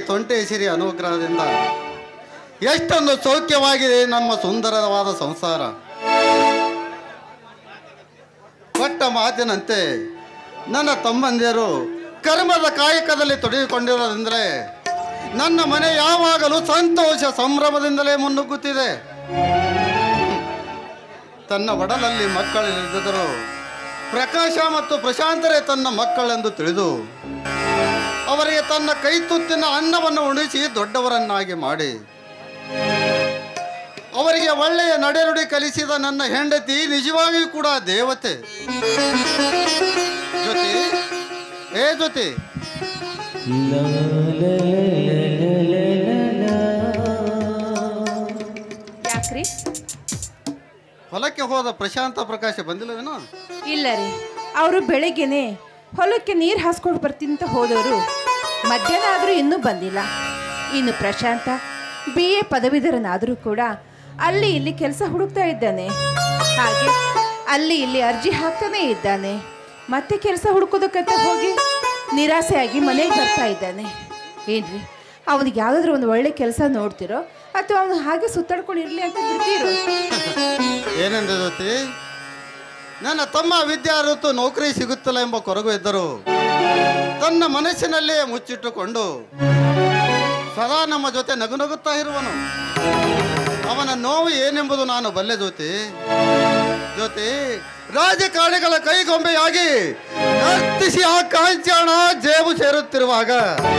ತೊಂಟೇಶ್ವರಿ ಅನುಗ್ರಹದಿಂದ ಎಷ್ಟೊಂದು ಸೌಖ್ಯವಾಗಿದೆ ನಮ್ಮ ಸುಂದರವಾದ ಸಂಸಾರ ಕೊಟ್ಟ ಮಾತಿನಂತೆ ನನ್ನ ತಮ್ಮಂದಿರು ಕರ್ಮದ ಕಾಯಕದಲ್ಲಿ ತೊಡಗಿಕೊಂಡಿರೋದಂದ್ರೆ ನನ್ನ ಮನೆ ಯಾವಾಗಲೂ ಸಂತೋಷ ಸಂಭ್ರಮದಿಂದಲೇ ಮುನ್ನುಗ್ಗುತ್ತಿದೆ ತನ್ನ ಒಡಲಲ್ಲಿ ಮಕ್ಕಳಿಲ್ಲದಿದ್ದರು ಪ್ರಕಾಶ ಮತ್ತು ಪ್ರಶಾಂತರೇ ತನ್ನ ಮಕ್ಕಳೆಂದು ತಿಳಿದು ಅವರಿಗೆ ತನ್ನ ಕೈ ತುತ್ತಿನ ಅನ್ನವನ್ನು ಉಣಿಸಿ ದೊಡ್ಡವರನ್ನಾಗಿ ಮಾಡಿ ಅವರಿಗೆ ಒಳ್ಳೆಯ ನಡೆನುಡಿ ಕಲಿಸಿದ ನನ್ನ ಹೆಂಡತಿ ನಿಜವಾಗಿಯೂ ಕೂಡ ದೇವತೆ ಜೊತೆ ಏ ಜೊತೆ ಯಾಕ್ರಿ ಹೊಲಕ್ಕೆ ಹೋದ ಪ್ರಶಾಂತ ಪ್ರಕಾಶ ಬಂದಿಲ್ಲವೇನೋ ಇಲ್ಲ ರೀ ಅವರು ಬೆಳಗ್ಗೆನೆ ಹೊಲಕ್ಕೆ ನೀರು ಹಾಸ್ಕೊಂಡು ಬರ್ತೀನಿ ಅಂತ ಹೋದವರು ಮಧ್ಯಾಹ್ನ ಆದರೂ ಇನ್ನೂ ಬಂದಿಲ್ಲ ಇನ್ನು ಪ್ರಶಾಂತ ಬಿ ಎ ಪದವೀಧರನಾದರೂ ಕೂಡ ಅಲ್ಲಿ ಇಲ್ಲಿ ಕೆಲಸ ಹುಡುಕ್ತಾ ಇದ್ದಾನೆ ಹಾಗೆ ಅಲ್ಲಿ ಇಲ್ಲಿ ಅರ್ಜಿ ಹಾಕ್ತಾನೇ ಇದ್ದಾನೆ ಮತ್ತೆ ಕೆಲಸ ಹುಡುಕೋದಕ್ಕಂತ ಹೋಗಿ ನಿರಾಸೆಯಾಗಿ ಮನೆಗೆ ಬರ್ತಾ ಇದ್ದಾನೆ ಏನ್ರಿ ಅವನಿಗೆ ಯಾವುದಾದ್ರೂ ಒಂದು ಒಳ್ಳೆ ಕೆಲಸ ನೋಡ್ತಿರೋ ಅಥವಾ ಅವನು ಹಾಗೆ ಸುತ್ತಾಡ್ಕೊಂಡು ಇರಲಿ ಅಂತ ಬಿಡ್ತೀರೋ ಏನೆಂದ ಜೊತೆ ನನ್ನ ತಮ್ಮ ವಿದ್ಯಾರ್ಥಿ ನೌಕರಿ ಸಿಗುತ್ತಿಲ್ಲ ಎಂಬ ಕೊರಗು ಇದ್ದರು ತನ್ನ ಮನಸ್ಸಿನಲ್ಲೇ ಮುಚ್ಚಿಟ್ಟುಕೊಂಡು ಸದಾ ನಮ್ಮ ಜೊತೆ ನಗು ನಗುತ್ತಾ ಇರುವನು ಅವನ ನೋವು ಏನೆಂಬುದು ನಾನು ಬಲ್ಲೆ ಜ್ಯೋತಿ ಜ್ಯೋತಿ ರಾಜಕಾರಣಿಗಳ ಕೈಗೊಂಬೆಯಾಗಿ ನರ್ತಿಸಿ ಆ ಕಾಂಚಾಣ ಜೇಬು ಸೇರುತ್ತಿರುವಾಗ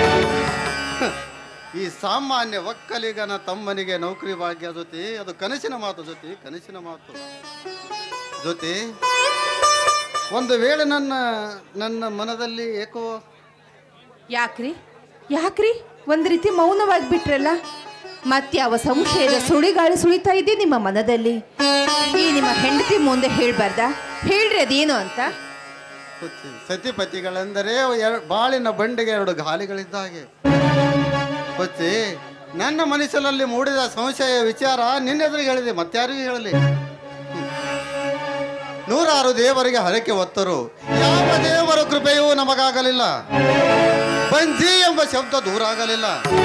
ಈ ಸಾಮಾನ್ಯ ಒಕ್ಕಲಿಗನ ತಮ್ಮನಿಗೆ ನೌಕರಿ ಭಾಗ್ಯ ಜೊತೆ ಅದು ಕನಸಿನ ಮಾತು ಜೊತೆ ಕನಸಿನ ಮಾತು ಜೊತೆ ಒಂದು ವೇಳೆ ನನ್ನ ನನ್ನ ಮನದಲ್ಲಿ ಏಕೋ ಯಾಕ್ರಿ ಯಾಕ್ರಿ ಒಂದು ರೀತಿ ಮೌನವಾಗಿ ಬಿಟ್ರಲ್ಲ ಮತ್ಯಾವ ಸಂಶಯದ ಸುಳಿಗಾಳಿ ಸುಳಿತಾ ಇದೆ ನಿಮ್ಮ ಮನದಲ್ಲಿ ಈ ನಿಮ್ಮ ಹೆಂಡತಿ ಮುಂದೆ ಹೇಳ್ಬಾರ್ದಾ ಹೇಳ್ರಿ ಅದೇನು ಅಂತ ಹುಚ್ಚಿ. ಸತಿಪತಿಗಳೆಂದರೆ ಎರಡು ಬಾಳಿನ ಬಂಡೆಗೆ ಎರಡು ಗಾಲಿಗಳಿದ್ದ ಹಾಗೆ ಹುಚ್ಚಿ ನನ್ನ ಮನಸ್ಸಿನಲ್ಲಿ ಮೂಡಿದ ಸಂಶಯ ವಿಚಾರ ನಿನ್ನೆದುರಿಗೆ ಹೇಳಿದೆ ಮತ್ತಾರಿಗೂ ಹೇಳಲಿ ಹ್ಮ್. ನೂರಾರು ದೇವರಿಗೆ ಹರಕೆ ಹೊತ್ತರು ಯಾವ ದೇವರ ಕೃಪೆಯೂ ನಮಗಾಗಲಿಲ್ಲ ಬಂಜಿ ಎಂಬ ಶಬ್ದ ದೂರ ಆಗಲಿಲ್ಲ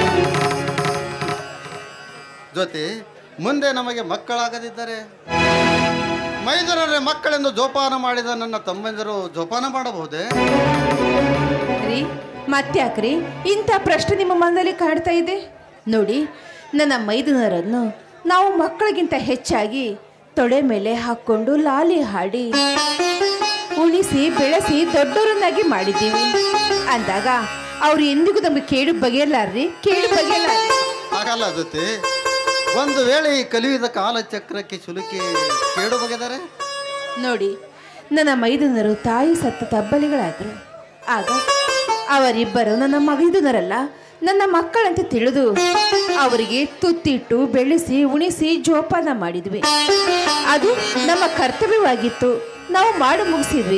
ಜೊತೆ ಮುಂದೆ ನಮಗೆ ಮಕ್ಕಳಾಗದಿದ್ದರೆ ಮೈದರರೇ ಮಕ್ಕಳೆಂದು ಜೋಪಾನ ಮಾಡಿದ ನನ್ನ ತಮ್ಮಂದಿರು ಜೋಪಾನ ಮಾಡಬಹುದೇ ರೀ ಮತ್ಯಾಕ್ರಿ ಇಂಥ ಪ್ರಶ್ನೆ ನಿಮ್ಮ ಮನದಲ್ಲಿ ಕಾಡ್ತಾ ಇದೆ ನೋಡಿ ನನ್ನ ಮೈದುನರನ್ನು ನಾವು ಮಕ್ಕಳಿಗಿಂತ ಹೆಚ್ಚಾಗಿ ತೊಡೆ ಮೇಲೆ ಹಾಕ್ಕೊಂಡು ಲಾಲಿ ಹಾಡಿ ಉಳಿಸಿ ಬೆಳೆಸಿ ದೊಡ್ಡವರನ್ನಾಗಿ ಮಾಡಿದ್ದೀವಿ ಅಂದಾಗ ಅವ್ರು ಎಂದಿಗೂ ನಮಗೆ ಕೇಡು ಬಗೆಯಲ್ಲಾರ್ರಿ ಕೇಡು ಬಗೆಯಲ್ಲಾರ್ರಿ ಆಗಲ್ಲ ಜೊತೆ ಒಂದು ವೇಳೆ ಈ ಕಲಿಯುವ ಕಾಲಚಕ್ರಕ್ಕೆ ಸುಲುಕಿ ಕೇಡು ಬಗೆದರೆ ನೋಡಿ ನನ್ನ ಮೈದುನರು ತಾಯಿ ಸತ್ತ ತಬ್ಬಲಿಗಳಾದರು ಆಗ ಅವರಿಬ್ಬರು ನನ್ನ ಮೈದುನರಲ್ಲ ನನ್ನ ಮಕ್ಕಳಂತೆ ತಿಳಿದು ಅವರಿಗೆ ತುತ್ತಿಟ್ಟು ಬೆಳೆಸಿ ಉಣಿಸಿ ಜೋಪಾನ ಮಾಡಿದ್ವಿ ಅದು ನಮ್ಮ ಕರ್ತವ್ಯವಾಗಿತ್ತು ನಾವು ಮಾಡಿ ಮುಗಿಸಿದ್ವಿ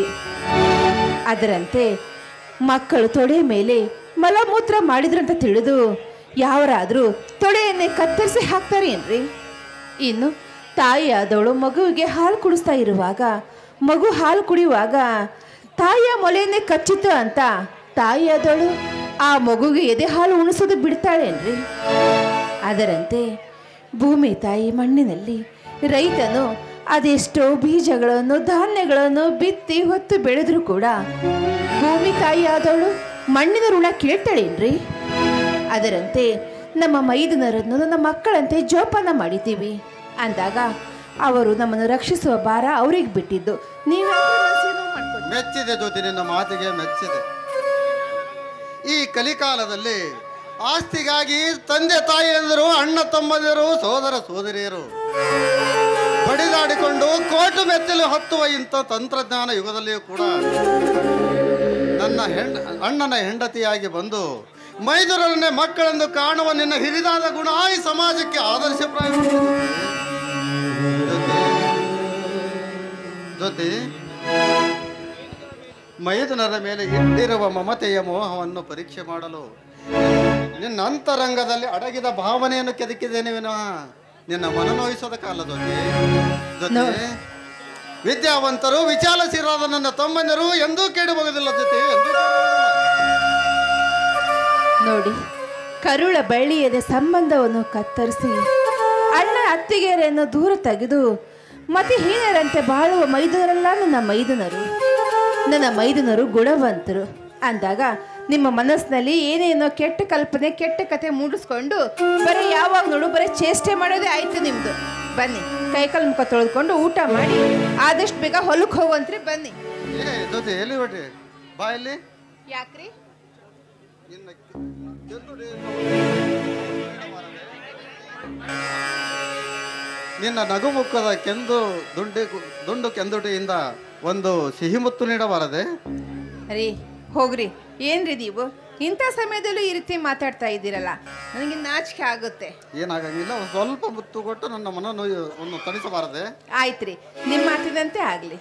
ಅದರಂತೆ ಮಕ್ಕಳು ತೊಡೆ ಮೇಲೆ ಮಲಮೂತ್ರ ಮಾಡಿದ್ರಂತ ತಿಳಿದು ಯಾವರಾದರೂ ತೊಡೆಯನ್ನೇ ಕತ್ತರಿಸಿ ಹಾಕ್ತಾರೆ ಏನ್ರಿ ಇನ್ನು ತಾಯಿಯಾದವಳು ಮಗುವಿಗೆ ಹಾಲು ಕುಡಿಸ್ತಾ ಇರುವಾಗ ಮಗು ಹಾಲು ಕುಡಿಯುವಾಗ ತಾಯಿಯ ಮೊಲೆಯನ್ನೇ ಕಚ್ಚಿತು ಅಂತ ತಾಯಿಯಾದವಳು ಆ ಮಗುಗೆ ಎದೆ ಹಾಲು ಉಣಿಸೋದು ಬಿಡ್ತಾಳೇನ್ರಿ ಅದರಂತೆ ಭೂಮಿ ತಾಯಿ ಮಣ್ಣಿನಲ್ಲಿ ರೈತನು ಅದೆಷ್ಟೋ ಬೀಜಗಳನ್ನು ಧಾನ್ಯಗಳನ್ನು ಬಿತ್ತಿ ಹೊತ್ತು ಬೆಳೆದರೂ ಕೂಡ ಭೂಮಿ ತಾಯಿಯಾದವಳು ಮಣ್ಣಿನ ಋಣ ಕೇಳ್ತಾಳೇನ್ರಿ ಅದರಂತೆ ನಮ್ಮ ಮೈದುನರನ್ನು ನನ್ನ ಮಕ್ಕಳಂತೆ ಜೋಪಾನ ಮಾಡಿದ್ದೀವಿ ಅಂದಾಗ ಅವರು ನಮ್ಮನ್ನು ರಕ್ಷಿಸುವ ಭಾರ ಅವ್ರಿಗೆ ಬಿಟ್ಟಿದ್ದು ನೀವು ಮೆಚ್ಚಿದೆ ಜ್ಯೋತಿ ನಿನ್ನ ಮಾತಿಗೆ ಮೆಚ್ಚಿದೆ ಈ ಕಲಿಕಾಲದಲ್ಲಿ ಆಸ್ತಿಗಾಗಿ ತಂದೆ ತಾಯಿಯಂದರು ಅಣ್ಣ ತಮ್ಮಂದಿರು ಸೋದರ ಸೋದರಿಯರು ಬಡಿದಾಡಿಕೊಂಡು ಕೋಟು ಮೆತ್ತಲು ಹತ್ತುವ ಇಂಥ ತಂತ್ರಜ್ಞಾನ ಯುಗದಲ್ಲಿಯೂ ಕೂಡ ನನ್ನ ಹೆಂಡ ಅಣ್ಣನ ಹೆಂಡತಿಯಾಗಿ ಬಂದು ಮೈದುರನ್ನೇ ಮಕ್ಕಳೆಂದು ಕಾಣುವ ನಿನ್ನ ಹಿರಿದಾದ ಗುಣ ಈ ಸಮಾಜಕ್ಕೆ ಆದರ್ಶಪ್ರಾಯವಾಗಿದೆ ಜೊತೆ ಮೈದುನರ ಮೇಲೆ ಇಟ್ಟಿರುವ ಮಮತೆಯ ಮೋಹವನ್ನು ಪರೀಕ್ಷೆ ಮಾಡಲು ನಿನ್ನ ಅಂತರಂಗದಲ್ಲಿ ಅಡಗಿದ ಭಾವನೆಯನ್ನು ಕೆದಕಿದ್ದೇನೆ ವಿನಃ ನಿನ್ನ ಮನನೋಯಿಸೋದಕ್ಕಲ್ಲ ಜೊತೆ ಜೊತೆ ವಿದ್ಯಾವಂತರು ವಿಚಾರಶೀಲರಾದ ನನ್ನ ತಮ್ಮಂದಿರು ಎಂದೂ ಕೇಳಿ ಹೋಗೋದಿಲ್ಲ ಜೊತೆ ಎಂದೂ ಕೇಡು ಹೋಗೋದಿಲ್ಲ. ನೋಡಿ ಕರುಳ ಬಳ್ಳಿಯದ ಸಂಬಂಧವನ್ನು ಕತ್ತರಿಸಿ ಅಣ್ಣ ಅತ್ತಿಗೆಯರನ್ನು ದೂರ ತೆಗೆದು ಮತಿಹೀನರಂತೆ ಬಾಳುವ ಮೈದುನರಲ್ಲ ನನ್ನ ಮೈದುನರು ನನ್ನ ಮೈದುನರು ಗುಣವಂತರು ಅಂದಾಗ ನಿಮ್ಮ ಮನಸ್ಸಿನಲ್ಲಿ ಏನೇನೋ ಕೆಟ್ಟ ಕಲ್ಪನೆ ಕೆಟ್ಟ ಕತೆ ಮೂಡಿಸ್ಕೊಂಡು ಬರೀ ಯಾವಾಗ ನೋಡು ಬರೀ ಚೇಷ್ಟೆ ಮಾಡೋದೇ ಆಯ್ತು ನಿಮ್ದು ಬನ್ನಿ ಕೈಕಾಲು ಮುಖ ತೊಳೆದುಕೊಂಡು ಊಟ ಮಾಡಿ ಆದಷ್ಟು ಬೇಗ ಹೊಲಕ್ಕೆ ಹೋಗುವಂತ್ರಿ ಬನ್ನಿ ಏ ಜೊತೆ ಎಲ್ಲಿ ಹೊಟ್ಟಿ ಬಾ ಇಲ್ಲಿ ಯಾಕ್ರಿ ನಿನ್ನ ಕೆಂದುಡಿ ನಿನ್ನ ನಗುಮುಖದ ಕೆಂದು ದುಂಡಿ ದುಂಡು ಕೆಂದುಟಿಯಿಂದ ಒಂದು ಸಿಹಿ ಮುತ್ತು ನೀಡಬಾರದೆ ರೀ ಹೋಗ್ರಿ ಏನ್ರಿ ನೀವು ಇಂಥ ಸಮಯದಲ್ಲೂ ಈ ರೀತಿ ಮಾತಾಡ್ತಾ ಇದ್ದೀರಲ್ಲ ನನಗೆ ನಾಚಿಕೆ ಆಗುತ್ತೆ ಏನಾಗಂಗಿಲ್ಲ ಒಂದು ಸ್ವಲ್ಪ ಮುತ್ತು ಕೊಟ್ಟು ನನ್ನ ಮನ ನೋವನ್ನು ತಣಿಸಬಾರದೆ ಆಯ್ತ್ರಿ ನಿಮ್ಮ ಮಾತಿನಂತೆ ಆಗಲಿ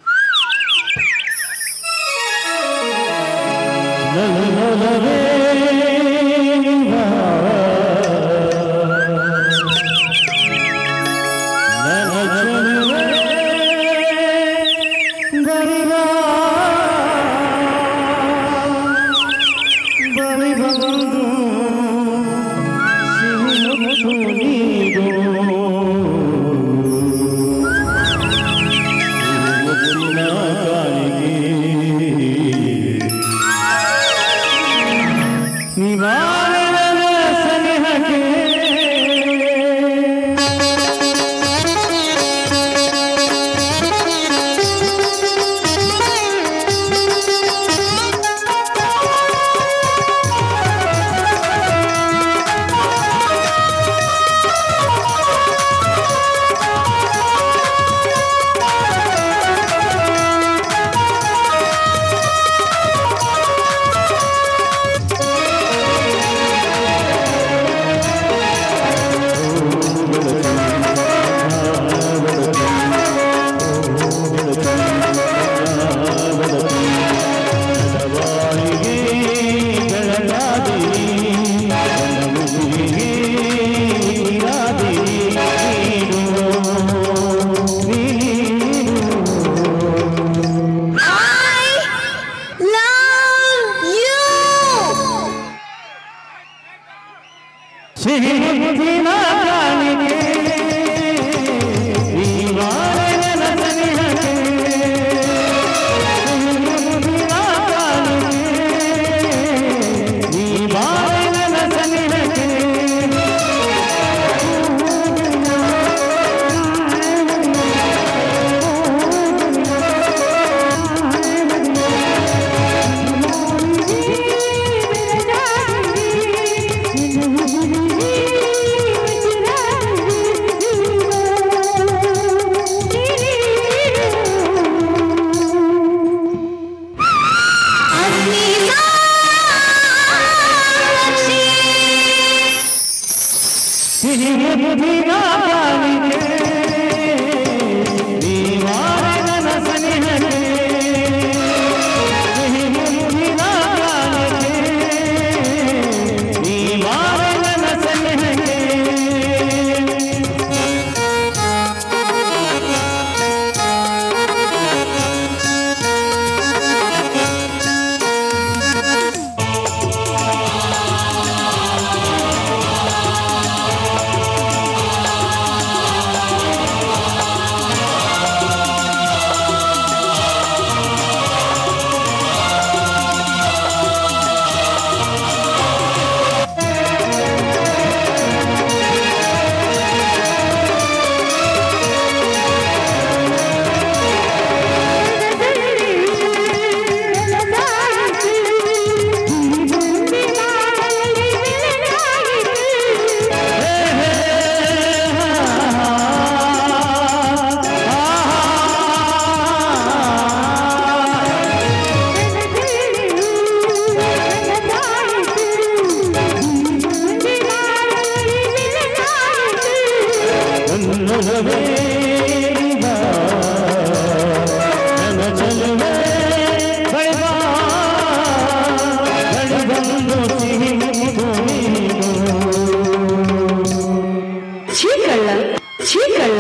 ಚೀಕಳ್ಳ ಚೀಕಳ್ಳ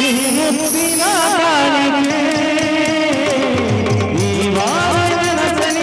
ಈ ವಾರ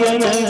ಜೀವನ